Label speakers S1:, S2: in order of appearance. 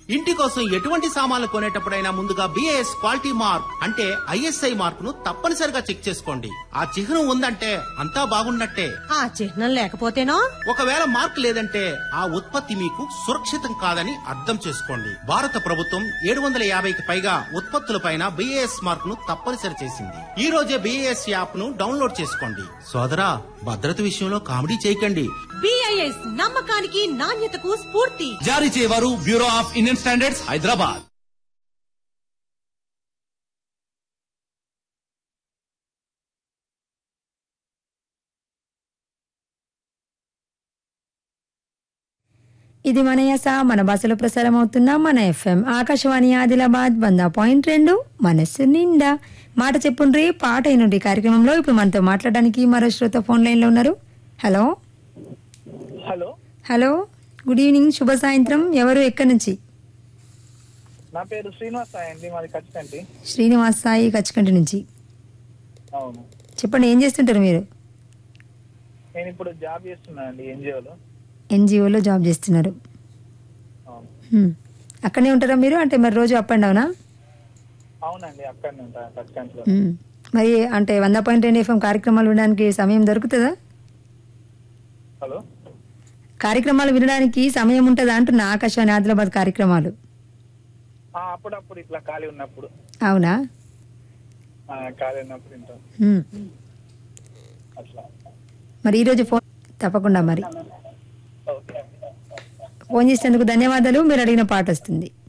S1: ఇంటి కోసం ఎటువంటి సామాన్లు కొనేటప్పుడైనా ముందుగా బిఏఎస్ క్వాలిటీ మార్క్ అంటే ఐఎస్ఐ మార్క్ ను తప్పనిసరిగా చెక్ చేసుకోండి ఆ చిహ్నం ఉందంటే అంతా బాగున్నట్టే
S2: ఆ చిహ్నం లేకపోతేనో
S1: ఒకవేళ మార్క్ లేదంటే ఆ ఉత్పత్తి మీకు సురక్షితం కాదని అర్థం చేసుకోండి భారత ప్రభుత్వం ఏడు వందల యాభైకి పైగా ఉత్పత్తులపైన బిఏఎస్ మార్క్ ను తప్పనిసరి చేసింది ఈ రోజే బిఏఎస్ యాప్ ను డౌన్లోడ్ చేసుకోండి సోదరా భద్రత విషయంలో కామెడీ చేయకండి
S2: బిఐఎస్ నమ్మకానికి నాణ్యతకు స్ఫూర్తి
S3: జారీ చేయవారు bureau of Indian standards Hyderabad
S4: ఇది మన యాస మన భాషలో ప్రసారం అవుతున్న మన ఎఫ్ఎం ఆకాశవాణి ఆదిలాబాద్ వంద పాయింట్ రెండు మనస్సు నిండా మాట చెప్పుండ్రి పాట అయినుండి కార్యక్రమంలో ఇప్పుడు మనతో మాట్లాడడానికి మరో శ్రోత ఫోన్ లైన్ లో ఉన్నారు hello
S5: hello
S4: hello good evening శుభ సాయంత్రం ఎవరు ఎక్కడి నుంచి
S5: నా పేరు శ్రీనివాస్ సాయి అండి మాది ఖచ్చితండి
S4: శ్రీనివాస్ సాయి కచ్కంటి నుంచి
S5: అవును
S4: చెప్పండి ఏం చేస్తుంటారు మీరు
S5: నేను ఇప్పుడు జాబ్ చేస్తున్నాను అండి ఎన్జిఓలో
S4: ఎన్జిఓలో జాబ్ చేస్తున్నారు
S5: అవును
S4: హ్మ్. అక్కడనే ఉంటారా మీరు అంటే మరి రోజు అప్ అండ్ డౌనా
S5: అవునండి అక్కడనే ఉంటాను ఖచ్చితంగా
S4: హ్మ్. మరి అంటే వంద పాయింట్ రెండు ఎఫ్ఎం కార్యక్రమాలు వినడానికి సమయం దొరుకుతుందా
S5: హలో
S4: కార్యక్రమాలు వినడానికి సమయం ఉంటుందా అంటున్నా ఆకాశవాణి ఆదిలాబాద్ కార్యక్రమాలు
S5: ఆ, అప్పుడప్పుడు ఇట్లా ఖాళీ ఉన్నప్పుడు
S4: అవునా
S5: ఆ, ఖాళీ ఉన్నప్పుడు వింటాం
S4: హ్మ్.
S5: అట్లా
S4: మరి ఈరోజు ఫోన్ తప్పకుండా మరి
S5: ఓకే
S4: ఫోన్ చేసేందుకు ధన్యవాదాలు మీరు అడిగిన పాట వస్తుంది